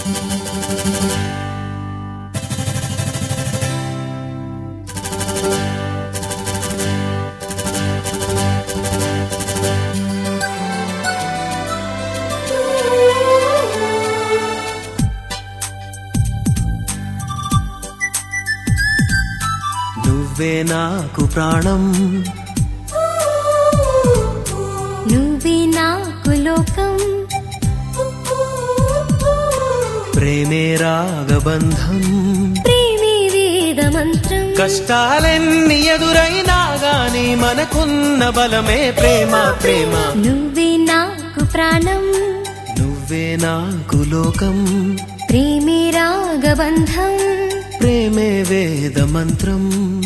నువ్వే నాకు ప్రాణం నువ్వే నాకు లోకం ప్రేమే రాగబంధం ప్రేమే వేద మంత్రం కష్టాలెన్ని ఎదురైనా గాని మనకున్న బలమే ప్రేమ ప్రేమ నువ్వే నాకు ప్రాణం నువ్వే నాకు లోకం ప్రేమే రాగబంధం ప్రేమే వేద మంత్రం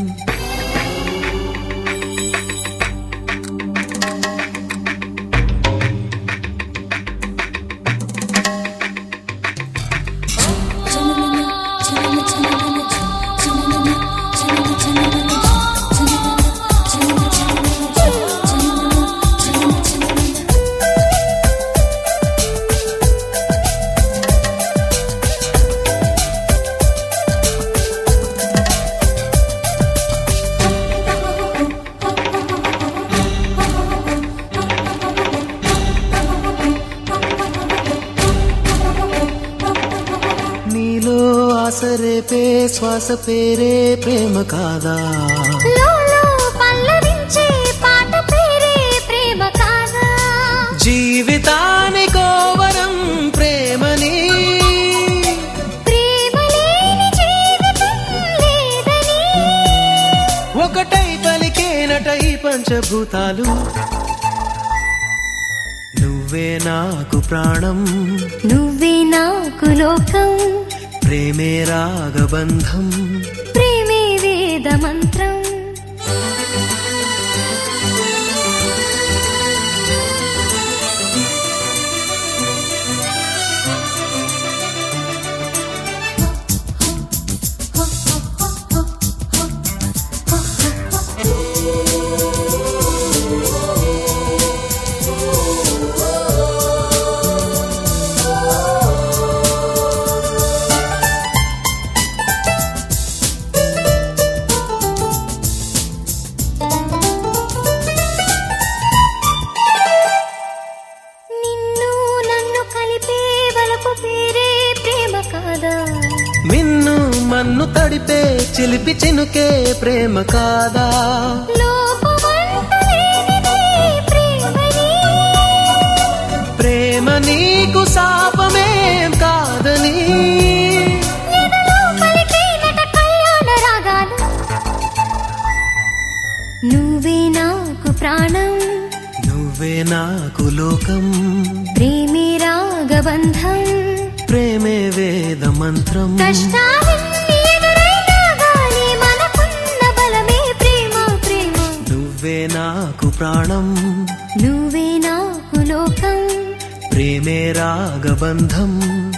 నీలో ఆసరేపే శ్వాస పేరే ప్రేమ కాదా లోలో పల్లవించే పాట పేరే ప్రేమ కాదా జీవితానికోవరం ప్రేమని ప్రేమ లేని జీవితం లేదని ఒకటై పలికేనటై పంచభూతాలు నువ్వే నాకు ప్రాణం నువ్వే నాకు లోకం ప్రేమే రాగబంధం ప్రేమే వేద మంత్రం నిన్ను నన్ను కలిపే వలపు పేరే ప్రేమ కాదా మిన్ను మన్ను తడిపే చిలిపి చినుకే ప్రేమ కాదా లోపమంటూ లేనిదే ప్రేమని ప్రేమ నీకు శాపమేం కాదని ఎదలో పలికేనట కళ్యాణ రాగాలు నువ్వే నాకు ప్రాణం నువ్వే నాకు లోకం ప్రేమే రాగబంధం ప్రేమే వేద మంత్రం కష్టాలన్నీ ఎదురైనా గాని మనకున్న బలమే ప్రేమ ప్రేమ నువ్వే నాకు ప్రాణం నువ్వే నాకు లోకం ప్రేమే రాగబంధం